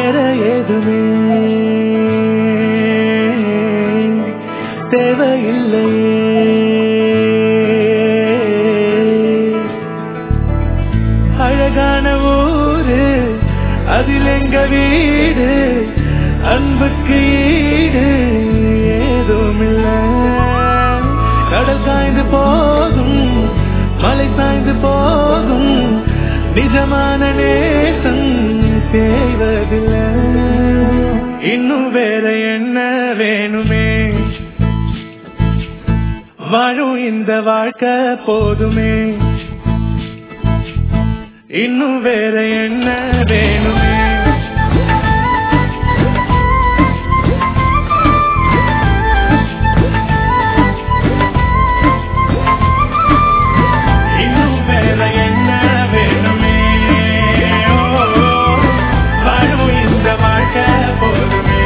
வேற ஏதுமே தேவையில்லையே அழகான ஊரு அதில் எங்க வீடு அன்புக்கு ஈடு ஏதும் இல்ல கடல் சாய்ந்து போகும் மலை சாய்ந்து போகும் நிஜமான நேசம் செய்வதில்லை இன்னும் வேற என்ன வேணுமே வாழும் இந்த வாழ்க்கை போதுமே இன்னும் வேற என்ன வேணுமே இன்னும் வேற என்ன வேணுமே ஓ, வாழும் இந்த வாழ்க்கை போதுமே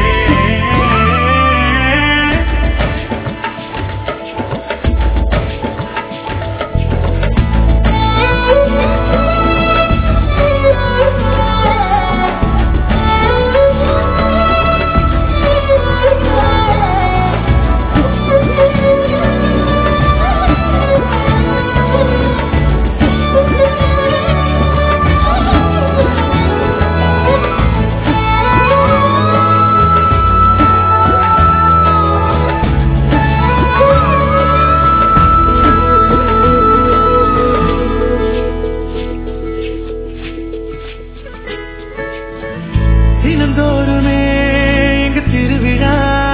தினந்தோறுமே எங்க திருவிழா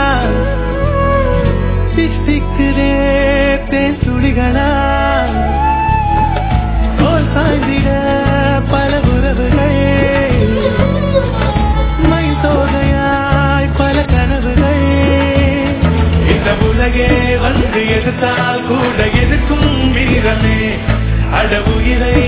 சித்திக்குதே தேன் துளிகளா போல் சாய்ந்திட பல உறவுகள் மயில் தோகையாய் பல கனவுகள் இந்த உலகே வந்து எதிர்த்தால் கூட எதுக்கும் வீரமே அட உயிரை